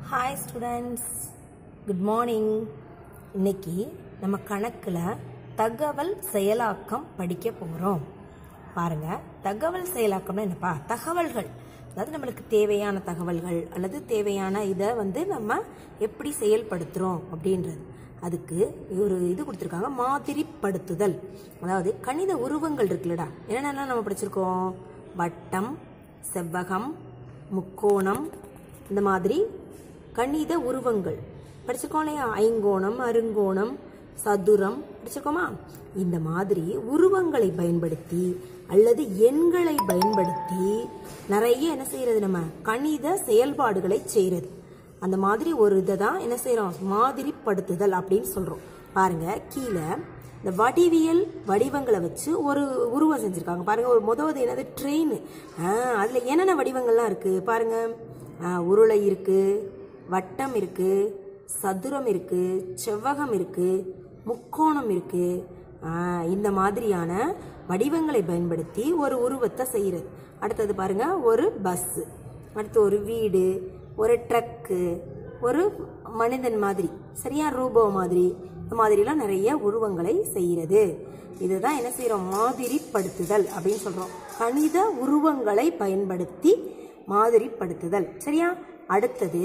Hi students good morning இன்னைக்கு நம்ம கணக்கில் தகவல் செயலாக்கம் படிக்க போகிறோம் பாருங்க தகவல் செயலாக்கம்னா என்னப்பா தகவல்கள் அதாவது நம்மளுக்கு தேவையான தகவல்கள் அல்லது தேவையான இதை வந்து நம்ம எப்படி செயல்படுத்துகிறோம் அப்படின்றது அதுக்கு ஒரு இது கொடுத்துருக்காங்க மாதிரிப்படுத்துதல் அதாவது கணித உருவங்கள் இருக்குல்லடா என்னென்னலாம் நம்ம படிச்சிருக்கோம் வட்டம் செவ்வகம் முக்கோணம் இந்த மாதிரி கணித உருவங்கள் படிச்சிருக்கோம் இல்லையா ஐங்கோணம் அருங்கோணம் சதுரம் படிச்சிருக்கோமா இந்த மாதிரி உருவங்களை பயன்படுத்தி அல்லது எண்களை பயன்படுத்தி நிறைய என்ன செய்யறது நம்ம கணித செயல்பாடுகளை செய்யறது அந்த மாதிரி ஒரு இதை தான் என்ன செய்யறோம் மாதிரிப்படுத்துதல் அப்படின்னு சொல்றோம் பாருங்க கீழே இந்த வடிவியல் வடிவங்களை வச்சு ஒரு உருவம் செஞ்சுருக்காங்க பாருங்க ஒரு முதவது என்னது ட்ரெயின் அதில் என்னென்ன வடிவங்கள்லாம் இருக்கு பாருங்க ஆ, உருளை இருக்கு வட்டம் இருக்கு சதுரம் இருக்கு செவ்வகம் இருக்கு முக்கோணம் இருக்கு ஆ, இந்த மாதிரியான வடிவங்களை பயன்படுத்தி ஒரு உருவத்தை செய்யறது அடுத்தது பாருங்க ஒரு பஸ் அடுத்து ஒரு வீடு ஒரு ட்ரக்கு ஒரு மனிதன் மாதிரி சரியா ரோபோ மாதிரி இந்த மாதிரிலாம் நிறைய உருவங்களை செய்கிறது இதுதான் என்ன செய்கிறோம் மாதிரிப்படுத்துதல் அப்படின்னு சொல்கிறோம் கணித உருவங்களை பயன்படுத்தி மாதிரிப்படுத்துதல் சரியா அடுத்தது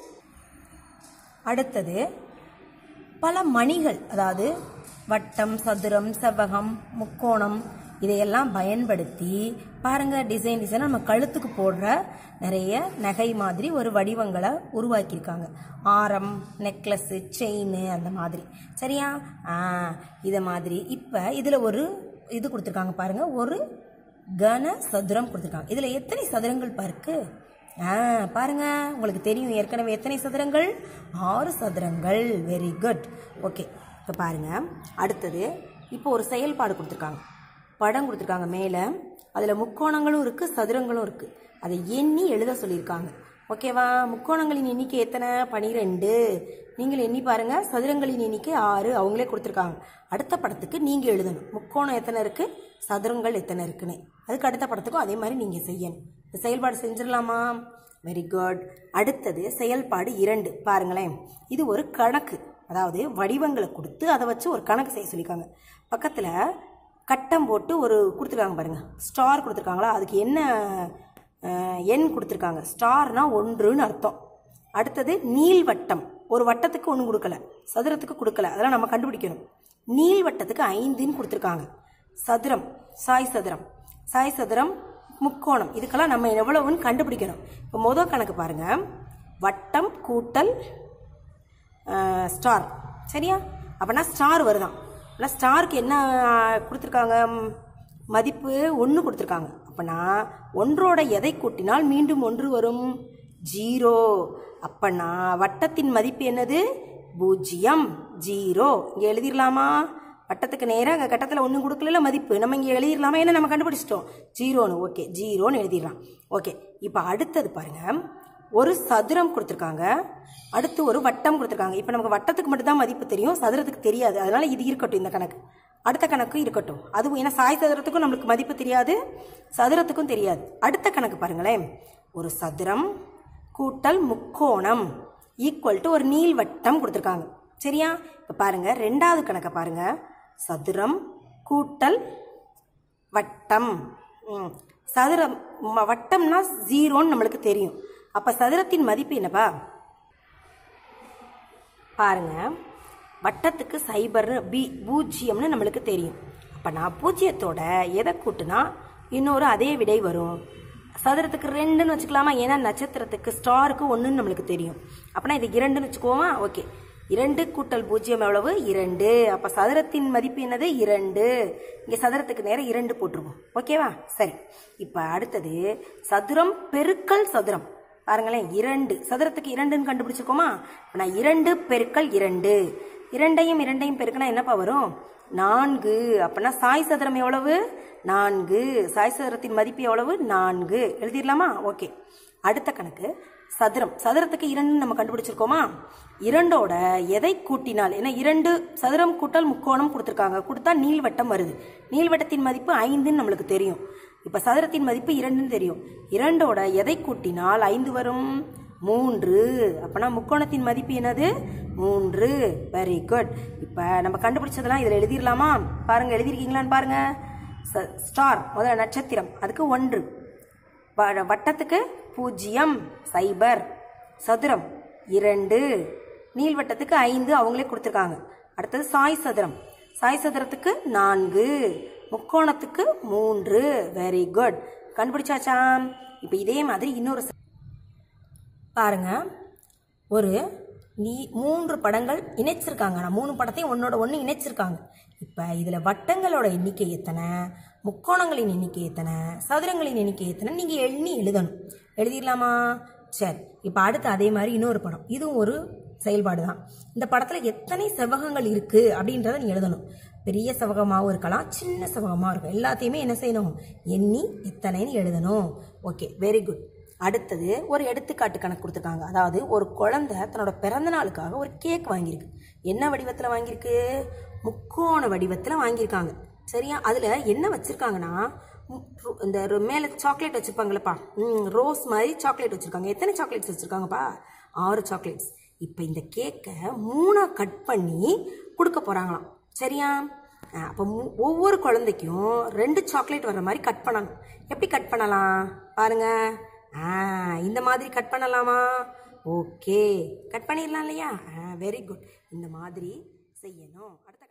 அடுத்தது பல மணிகள் அதாவது வட்டம் சதுரம் செவ்வகம் முக்கோணம் இதையெல்லாம் பயன்படுத்தி பாருங்க டிசைன் டிசைன் நம்ம கழுத்துக்கு போடுற நிறைய நகை மாதிரி ஒரு வடிவங்களை உருவாக்கியிருக்காங்க ஆரம் நெக்லஸ் செயின் அந்த மாதிரி சரியா ஆ இதை மாதிரி இப்போ இதில் ஒரு இது கொடுத்துருக்காங்க பாருங்க ஒரு கன சதுரம் கொடுத்துருக்காங்க இதில் எத்தனை சதுரங்கள் பாருக்கு ஆ பாருங்க உங்களுக்கு தெரியும் ஏற்கனவே எத்தனை சதுரங்கள் ஆறு சதுரங்கள் வெரி குட் ஓகே இப்போ பாருங்க அடுத்தது இப்போ ஒரு செயல்பாடு கொடுத்துருக்காங்க படம் கொடுத்துருக்காங்க மேலே அதில் முக்கோணங்களும் இருக்குது சதுரங்களும் இருக்குது அதை எண்ணி எழுத சொல்லியிருக்காங்க ஓகேவா முக்கோணங்களின் எண்ணிக்கை எத்தனை பனிரெண்டு நீங்கள் எண்ணி பாருங்க சதுரங்களின் எண்ணிக்கை ஆறு அவங்களே கொடுத்துருக்காங்க அடுத்த படத்துக்கு நீங்கள் எழுதணும் முக்கோணம் எத்தனை இருக்குது சதுரங்கள் எத்தனை இருக்குன்னு அதுக்கு அடுத்த படத்துக்கும் அதே மாதிரி நீங்கள் செய்யணும் இந்த செயல்பாடு செஞ்சிடலாமா வெரி குட் அடுத்தது செயல்பாடு இரண்டு பாருங்களேன் இது ஒரு கணக்கு அதாவது வடிவங்களை கொடுத்து அதை வச்சு ஒரு கணக்கு செய்ய சொல்லியிருக்காங்க பக்கத்தில் கட்டம் போட்டு ஒரு கொடுத்துருக்காங்க பாருங்க ஸ்டார் கொடுத்துருக்காங்களா அதுக்கு என்ன அஹ், எண் கொடுத்துருக்காங்க ஸ்டார்னா ஒன்றுன்னு அர்த்தம் அடுத்தது நீள்வட்டம் ஒரு வட்டத்துக்கு ஒன்றும் கொடுக்கல சதுரத்துக்கு கொடுக்கல அதெல்லாம் நம்ம கண்டுபிடிக்கணும் நீள்வட்டத்துக்கு ஐந்துன்னு கொடுத்துருக்காங்க சதுரம் சாய் சதுரம் சாய் சதுரம் முக்கோணம் இதுக்கெல்லாம் நம்ம எவ்வளவுன்னு கண்டுபிடிக்கணும் இப்போ மொதல் கணக்கு பாருங்க வட்டம் கூட்டல் அஹ், ஸ்டார் சரியா அப்போனா ஸ்டார் வருதான் ஆனால் ஸ்டாருக்கு என்ன கொடுத்துருக்காங்க ம், மதிப்பு ஒன்று கொடுத்துருக்காங்க அப்போனா ஒன்றோட எதை கூட்டினால் மீண்டும் ஒன்று வரும் ஜீரோ அப்போனா வட்டத்தின் மதிப்பு என்னது பூஜ்ஜியம் ஜீரோ இங்கே எழுதிடலாமா வட்டத்துக்கு நேராக அங்கே கட்டத்தில் ஒன்றும் கொடுக்கல மதிப்பு நம்ம இங்கே எழுதிடலாமா ஏன்னா நம்ம கண்டுபிடிச்சிட்டோம் ஜீரோன்னு ஓகே ஜீரோன்னு எழுதிடலாம் ஓகே இப்போ அடுத்தது பாருங்க ஒரு சதுரம் கொடுத்துருக்காங்க அடுத்து ஒரு வட்டம் கொடுத்துருக்காங்க இப்போ நமக்கு வட்டத்துக்கு மட்டும்தான் மதிப்பு தெரியும் சதுரத்துக்கு தெரியாது அதனால இது இருக்கட்டும் இந்த கணக்கு அடுத்த கணக்கு இருக்கட்டும் அதுவும் ஏன்னா சாய் சதுரத்துக்கும் நம்மளுக்கு மதிப்பு தெரியாது சதுரத்துக்கும் தெரியாது அடுத்த கணக்கு பாருங்களேன் ஒரு சதுரம் கூட்டல் முக்கோணம் ஈக்குவல் டு ஒரு நீள்வட்டம் கொடுத்துருக்காங்க சரியா இப்போ பாருங்க ரெண்டாவது கணக்கை பாருங்க சதுரம் கூட்டல் வட்டம் ம். சதுரம் ம- வட்டம்னா ஜீரோன்னு நம்மளுக்கு தெரியும் அப்ப சதுரத்தின் மதிப்பு என்னப்பா பாருங்க வட்டத்துக்கு சைபர்னு பி பூஜ்ஜியம்னு நம்மளுக்கு தெரியும் அப்ப நான் பூஜ்ஜியத்தோட எதை கூட்டுனா இன்னொரு அதே விடை வரும் சதுரத்துக்கு ரெண்டுன்னு வச்சுக்கலாமா ஏன்னா நட்சத்திரத்துக்கு ஸ்டாருக்கு ஒன்றுன்னு நம்மளுக்கு தெரியும் அப்பனா இது இரண்டுன்னு வச்சுக்குவோமா ஓகே இரண்டு கூட்டல் பூஜ்ஜியம் எவ்வளவு இரண்டு அப்ப சதுரத்தின் மதிப்பு என்னது இரண்டு இங்க சதுரத்துக்கு நேரம் இரண்டு போட்டுருவோம் ஓகேவா சரி இப்ப அடுத்தது சதுரம் பெருக்கல் சதுரம் பாருங்களேன் இரண்டு சதுரத்துக்கு இரண்டுன்னு கண்டுபிடிச்சிருக்கோமா இப்ப நான் இரண்டு பெருக்கல் இரண்டு இரண்டையும் இரண்டையும் பெருக்கினா என்னப்பா வரும் நான்கு அப்பனா சாய் சதுரம் எவ்வளவு நான்கு சாய் சதுரத்தின் மதிப்பு எவ்வளவு நான்கு எழுதிடலாமா ஓகே அடுத்த கணக்கு சதுரம் சதுரத்துக்கு இரண்டு நம்ம கண்டுபிடிச்சிருக்கோமா இரண்டோட எதை கூட்டினால் ஏன்னா இரண்டு சதுரம் கூட்டல் முக்கோணம் கொடுத்துருக்காங்க கொடுத்தா நீள்வட்டம் வருது நீள்வட்டத்தின் மதிப்பு ஐந்துன்னு நம்மளுக்கு தெரியும் இப்ப சதுரத்தின் மதிப்பு இரண்டுன்னு தெரியும் இரண்டோட எதை கூட்டினால் ஐந்து வரும் மூன்று அப்பனா முக்கோணத்தின் மதிப்பு என்னது மூன்று வெரி குட் இப்போ நம்ம கண்டுபிடிச்சதெல்லாம் இதில் எழுதிடலாமா பாருங்க எழுதிருக்கீங்களான்னு பாருங்க ச- ஸ்டார் முதல்ல நட்சத்திரம் அதுக்கு ஒன்று வ- வட்டத்துக்கு பூஜ்ஜியம் சைபர் சதுரம் இரண்டு நீள்வட்டத்துக்கு ஐந்து அவங்களே கொடுத்துருக்காங்க அடுத்தது சாய் சதுரம் சாய் சதுரத்துக்கு நான்கு முக்கோணத்துக்கு மூன்று வெரி குட் கண்டுபிடிச்சாச்சா இப்போ இதே மாதிரி இன்னொரு ச- பாருங்க ஒரு நீ மூன்று படங்கள் இணைச்சிருக்காங்க நான் மூணு படத்தையும் ஒன்னோட ஒன்று இணைச்சிருக்காங்க இப்போ இதில் வட்டங்களோட எண்ணிக்கை எத்தனை முக்கோணங்களின் எண்ணிக்கை எத்தனை சதுரங்களின் எண்ணிக்கை எத்தனை நீங்கள் எண்ணி எழுதணும் எழுதிடலாமா சரி இப்போ அடுத்து அதே மாதிரி இன்னொரு படம் இதுவும் ஒரு செயல்பாடு தான் இந்த படத்தில் எத்தனை செவ்வகங்கள் இருக்குது அப்படின்றத நீ எழுதணும் பெரிய செவ்வகமாகவும் இருக்கலாம் சின்ன செவ்வகமாக இருக்கும் எல்லாத்தையுமே என்ன செய்யணும் எண்ணி எத்தனைன்னு எழுதணும் ஓகே வெரி குட் அடுத்தது ஒரு எடுத்துக்காட்டு கணக்கு கொடுத்துருக்காங்க அதாவது ஒரு குழந்தை தன்னோட பிறந்த நாளுக்காக ஒரு கேக் வாங்கியிருக்கு என்ன வடிவத்தில் வாங்கியிருக்கு முக்கோண வடிவத்தில் வாங்கியிருக்காங்க சரியா அதில் என்ன வச்சுருக்காங்கன்னா இந்த ரொ- மேலே சாக்லேட் வச்சுருப்பாங்களப்பா ம் ரோஸ் மாதிரி சாக்லேட் வச்சுருக்காங்க எத்தனை சாக்லேட்ஸ் வச்சுருக்காங்கப்பா ஆறு சாக்லேட்ஸ் இப்போ இந்த கேக்கை மூணாக கட் பண்ணி கொடுக்க போகிறாங்களாம் சரியா அப்போ ஒவ்வொரு குழந்தைக்கும் ரெண்டு சாக்லேட் வர்ற மாதிரி கட் பண்ணணும் எப்படி கட் பண்ணலாம் பாருங்க ஆ இந்த மாதிரி கட் பண்ணலாமா ஓகே கட் பண்ணிடலாம் இல்லையா வெரி குட் இந்த மாதிரி செய்யணும் அடுத்த